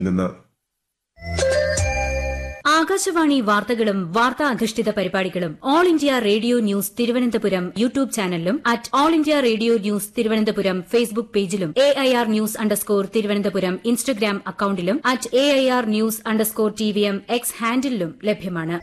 നിന്ന് ആകാശവാണി വാർത്തകളും വാർത്താ അധിഷ്ഠിത പരിപാടികളും All India Radio news Thiruvananthapuram YouTube ചാനലിലും at All India Radio news Thiruvananthapuram Facebook പേജിലും A I R news underscore Thiruvananthapuram Instagram അക്കൌണ്ടിലും at A I R news underscore T V M X ഹാൻഡിലും ലഭ്യമാണ്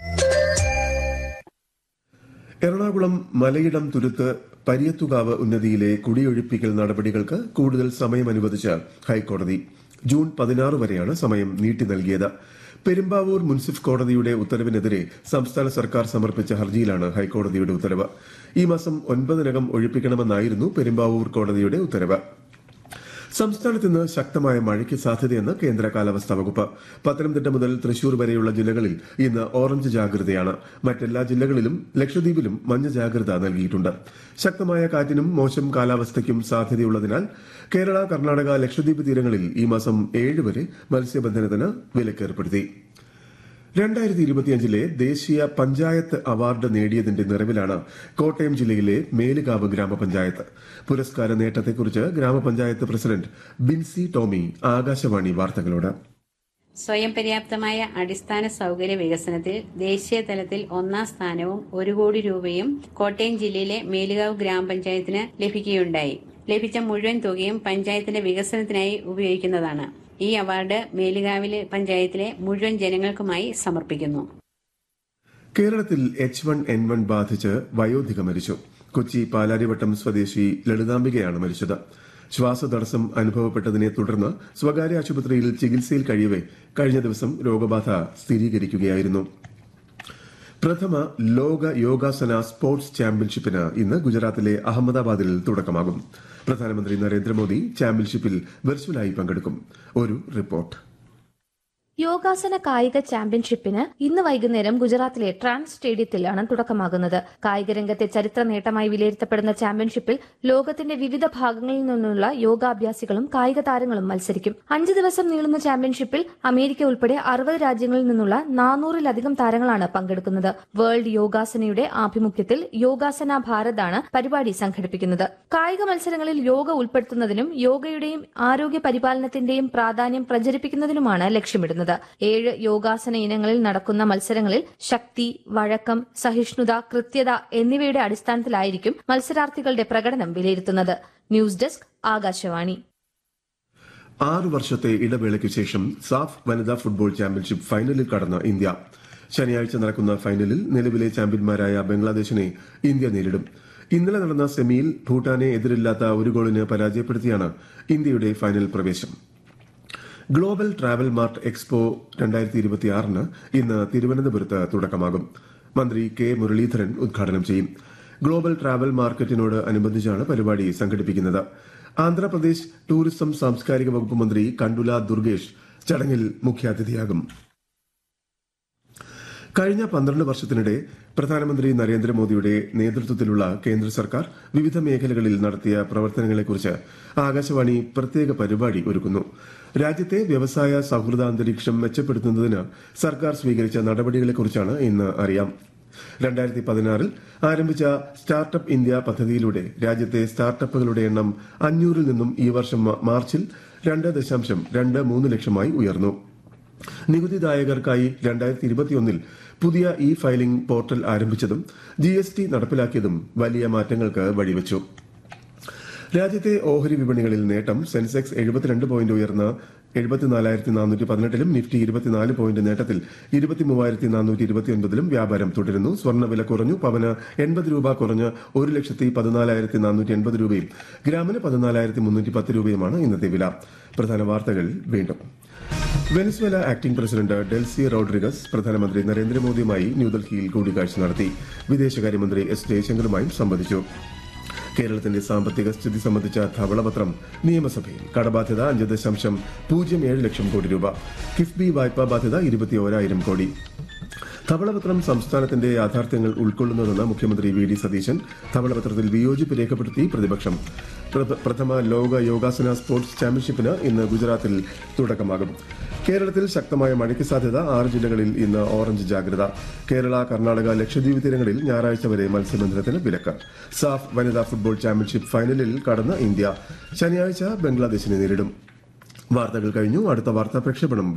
എറണാകുളം മലയിടം തുരുത്ത് പരിയത്തുകാവ് ഉന്നതിയിലെ കുടിയൊഴിപ്പിക്കൽ നടപടികൾക്ക് കൂടുതൽ സമയം അനുവദിച്ച് ഹൈക്കോടതി ജൂൺ പതിനാറ് വരെയാണ് സമയം നീട്ടി നൽകിയത് പെരുമ്പാവൂർ മുൻസിഫ് കോടതിയുടെ ഉത്തരവിനെതിരെ സംസ്ഥാന സർക്കാർ സമർപ്പിച്ച ഹർജിയിലാണ് ഹൈക്കോടതിയുടെ ഉത്തരവ് ഈ മാസം ഒൻപതിനകം ഒഴിപ്പിക്കണമെന്നായിരുന്നു പെരുമ്പാവൂർ കോടതിയുടെ ഉത്തരവ് സംസ്ഥാനത്ത് ഇന്ന് ശക്തമായ മഴയ്ക്ക് സാധ്യതയെന്ന് കേന്ദ്ര കാലാവസ്ഥാ വകുപ്പ് പത്തനംതിട്ട മുതൽ തൃശൂർ വരെയുള്ള ജില്ലകളിൽ ഇന്ന് ഓറഞ്ച് ജാഗ്രതയാണ് മറ്റെല്ലാ ജില്ലകളിലും ലക്ഷദ്വീപിലും മഞ്ഞ ജാഗ്രത നൽകിയിട്ടുണ്ട് ശക്തമായ കാറ്റിനും മോശം കാലാവസ്ഥയ്ക്കും സാധ്യതയുള്ളതിനാൽ കേരള കർണാടക ലക്ഷദ്വീപ് തീരങ്ങളിൽ ഈ മാസം ഏഴ് വരെ മത്സ്യബന്ധനത്തിന് വിലക്കേർപ്പെടുത്തി രണ്ടായിരത്തി ഇരുപത്തിയഞ്ചിലെ ദേശീയ പഞ്ചായത്ത് അവാർഡ് നേടിയതിന്റെ നിറവിലാണ് കോട്ടയം ജില്ലയിലെ മേലുകാവ് ഗ്രാമപഞ്ചായത്ത് പുരസ്കാര നേട്ടത്തെക്കുറിച്ച് ഗ്രാമപഞ്ചായത്ത് പ്രസിഡന്റ് ബിൻസി ടോമി ആകാശവാണി വാർത്തകളോട് സ്വയം പര്യാപ്തമായ അടിസ്ഥാന സൗകര്യ വികസനത്തിൽ ദേശീയ തലത്തിൽ ഒന്നാം സ്ഥാനവും ഒരു കോടി രൂപയും കോട്ടയം ജില്ലയിലെ മേലുകാവ് ഗ്രാമപഞ്ചായത്തിന് ലഭിക്കുകയുണ്ടായി ലഭിച്ച മുഴുവൻ തുകയും പഞ്ചായത്തിന്റെ വികസനത്തിനായി ഉപയോഗിക്കുന്നതാണ് ഈ അവാർഡ് മേലുകാവിലെ പഞ്ചായത്തിലെ മുഴുവൻ ജനങ്ങൾക്കുമായി സമർപ്പിക്കുന്നു കേരളത്തിൽ എച്ച് വൺ എൻ വൺ ബാധിച്ച് വയോധിക മരിച്ചു കൊച്ചി പാലാരിവട്ടം സ്വദേശി ലളിതാംബികയാണ് മരിച്ചത് ശ്വാസതടസ്സം അനുഭവപ്പെട്ടതിനെ തുടർന്ന് സ്വകാര്യ ആശുപത്രിയിൽ ചികിത്സയിൽ കഴിയവെ കഴിഞ്ഞ ദിവസം രോഗബാധ സ്ഥിരീകരിക്കുകയായിരുന്നു പ്രഥമ ലോക യോഗാസന സ്പോർട്സ് ചാമ്പ്യൻഷിപ്പിന് ഇന്ന് ഗുജറാത്തിലെ അഹമ്മദാബാദിൽ തുടക്കമാകും പ്രധാനമന്ത്രി നരേന്ദ്രമോദി ചാമ്പ്യൻഷിപ്പിൽ വെർച്വലായി പങ്കെടുക്കും ഒരു റിപ്പോർട്ട് യോഗാസന കായിക ചാമ്പ്യൻഷിപ്പിന് ഇന്ന് വൈകുന്നേരം ഗുജറാത്തിലെ ട്രാൻസ് സ്റ്റേഡിയത്തിലാണ് തുടക്കമാകുന്നത് കായിക രംഗത്തെ ചരിത്ര നേട്ടമായി വിലയിരുത്തപ്പെടുന്ന ചാമ്പ്യൻഷിപ്പിൽ ലോകത്തിന്റെ വിവിധ ഭാഗങ്ങളിൽ നിന്നുള്ള യോഗാഭ്യാസികളും കായിക താരങ്ങളും മത്സരിക്കും അഞ്ച് ദിവസം നീളുന്ന ചാമ്പ്യൻഷിപ്പിൽ അമേരിക്ക ഉൾപ്പെടെ അറുപത് രാജ്യങ്ങളിൽ നിന്നുള്ള നാനൂറിലധികം താരങ്ങളാണ് പങ്കെടുക്കുന്നത് വേൾഡ് യോഗാസനയുടെ ആഭിമുഖ്യത്തിൽ യോഗാസന ഭാരതാണ് പരിപാടി സംഘടിപ്പിക്കുന്നത് കായിക മത്സരങ്ങളിൽ യോഗ ഉൾപ്പെടുത്തുന്നതിനും യോഗയുടെയും ആരോഗ്യ പരിപാലനത്തിന്റെയും പ്രാധാന്യം പ്രചരിപ്പിക്കുന്നതിനുമാണ് ലക്ഷ്യമിടുന്നത് ഏഴ് യോഗാസന ഇനങ്ങളിൽ നടക്കുന്ന മത്സരങ്ങളിൽ ശക്തി വഴക്കം സഹിഷ്ണുത കൃത്യത എന്നിവയുടെ അടിസ്ഥാനത്തിലായിരിക്കും മത്സരാർത്ഥികളുടെ പ്രകടനം വിലയിരുത്തുന്നത് ന്യൂസ് ഡെസ്ക് ആകാശവാണി ആറ് വർഷത്തെ ഇടവേളയ്ക്ക് ശേഷം സാഫ് വനിതാ ഫുട്ബോൾ ചാമ്പ്യൻഷിപ്പ് ഫൈനലിൽ കടന്ന ഇന്ത്യ ശനിയാഴ്ച നടക്കുന്ന ഫൈനലിൽ നിലവിലെ ചാമ്പ്യന്മാരായ ബംഗ്ലാദേശിനെ ഇന്ത്യ നേരിടും ഇന്നലെ നടന്ന സെമിയിൽ ഭൂട്ടാനെ എതിരില്ലാത്ത ഒരു ഗോളിന് പരാജയപ്പെടുത്തിയാണ് ഇന്ത്യയുടെ ഫൈനൽ പ്രവേശം ഗ്ലോബൽ ട്രാവൽ മാർട്ട് എക്സ്പോ രണ്ടായിരത്തി ഇരുപത്തിയാറിന് ഇന്ന് തിരുവനന്തപുരത്ത് തുടക്കമാകും മന്ത്രി കെ മുരളീധരൻ ഉദ്ഘാടനം ചെയ്യും ഗ്ലോബൽ ട്രാവൽ മാർക്കറ്റിനോട് അനുബന്ധിച്ചാണ് പരിപാടി സംഘടിപ്പിക്കുന്നത് ആന്ധ്രാപ്രദേശ് ടൂറിസം സാംസ്കാരിക വകുപ്പ് മന്ത്രി കണ്ടുല ദുർഗേഷ് ചടങ്ങിൽ മുഖ്യാതിഥിയാകും കഴിഞ്ഞ പന്ത്രണ്ട് വർഷത്തിനിടെ പ്രധാനമന്ത്രി നരേന്ദ്രമോദിയുടെ നേതൃത്വത്തിലുള്ള കേന്ദ്ര സർക്കാർ വിവിധ മേഖലകളിൽ നടത്തിയ പ്രവർത്തനങ്ങളെക്കുറിച്ച് ആകാശവാണി പ്രത്യേക പരിപാടി ഒരുക്കുന്നു രാജ്യത്തെ വ്യവസായ സൌഹൃദ അന്തരീക്ഷം മെച്ചപ്പെടുത്തുന്നതിന് സർക്കാർ സ്വീകരിച്ച നടപടികളെക്കുറിച്ചാണ് ഇന്ന് അറിയാം രണ്ടായിരത്തി പതിനാറിൽ ആരംഭിച്ച സ്റ്റാർട്ടപ്പ് ഇന്ത്യ പദ്ധതിയിലൂടെ രാജ്യത്തെ സ്റ്റാർട്ടപ്പുകളുടെ എണ്ണം അഞ്ഞൂറിൽ നിന്നും ഈ വർഷം മാർച്ചിൽ രണ്ട് ദശാംശം രണ്ട് മൂന്ന് ലക്ഷമായി ഉയർന്നു നികുതിദായകർക്കായി രണ്ടായിരത്തി ഇരുപത്തിയൊന്നിൽ പുതിയ ഇ ഫയലിംഗ് പോർട്ടൽ ആരംഭിച്ചതും ജി എസ് ടി നടപ്പിലാക്കിയതും വലിയ മാറ്റങ്ങൾക്ക് വഴിവെച്ചു രാജ്യത്തെ ഓഹരി വിപണികളിൽ നേട്ടം സെൻസെക്സ് എഴുപത്തിരണ്ട് പോയിന്റ് ഉയർന്ന് എഴുപത്തിനാലായിരത്തി നാനൂറ്റി പതിനെട്ടിലും നിഫ്റ്റി ഇരുപത്തിനാല് പോയിന്റ് നേട്ടത്തിൽ ഇരുപത്തിമൂവായിരത്തി നാനൂറ്റി ഇരുപത്തിയൊൻപതിലും വ്യാപാരം തുടരുന്നു സ്വർണ്ണവില കുറഞ്ഞു പവന് എൺപത് രൂപ കുറഞ്ഞ് ഒരു ലക്ഷത്തി പതിനാലായിരത്തി നാനൂറ്റി എൺപത് രൂപയും ഗ്രാമിന് പതിനാലായിരത്തി മുന്നൂറ്റി പത്ത് രൂപയുമാണ് ഇന്നത്തെ വില പ്രധാന വാർത്തകൾ വീണ്ടും Venezuela acting president Delcy Rodriguez പ്രധാനമന്ത്രി നരേന്ദ്രമോദിയുമായി ന്യൂഡൽഹിയിൽ കൂടിക്കാഴ്ച നടത്തി വിദേശകാര്യമന്ത്രി എസ് ജയശങ്കറുമായും സംവദിച്ചു കേരളത്തിന്റെ സാമ്പത്തിക സ്ഥിതി സംബന്ധിച്ച ധവളപത്രം നിയമസഭയിൽ കടബാധ്യത അഞ്ച് ദശാംശം പൂജ്യം ഏഴ് ലക്ഷം കോടി രൂപ കിഫ്ബി വായ്പാ ബാധ്യത ഇരുപത്തിയോരായിരം കോടി ധവളപത്രം സംസ്ഥാനത്തിന്റെ യാഥാർത്ഥ്യങ്ങൾ ഉൾക്കൊള്ളുന്നതെന്ന് മുഖ്യമന്ത്രി വി ഡി സതീശൻ ധവളപത്രത്തിൽ വിയോജിപ്പ് രേഖപ്പെടുത്തി പ്രതിപക്ഷം പ്രഥ- പ്രഥമ ലോക യോഗാസന സ്പോർട്സ് ചാമ്പ്യൻഷിപ്പിന് ഇന്ന് ഗുജറാത്തിൽ തുടക്കമാകും കേരളത്തിൽ ശക്തമായ മഴയ്ക്ക് സാധ്യത ആറ് ജില്ലകളിൽ ഇന്ന് ഓറഞ്ച് ജാഗ്രത കേരള കർണാടക ലക്ഷദ്വീപ് തീരങ്ങളിൽ ഞായറാഴ്ച വരെ മത്സ്യബന്ധനത്തിന് വിലക്ക് സാഫ് വനിതാ ഫുട്ബോൾ ചാമ്പ്യൻഷിപ്പ് ഫൈനലിൽ കടന്ന ഇന്ത്യ ശനിയാഴ്ച ബംഗ്ലാദേശിനെ നേരിടും വാർത്തകൾ കഴിഞ്ഞു അടുത്ത വാർത്താ പ്രക്ഷേപണം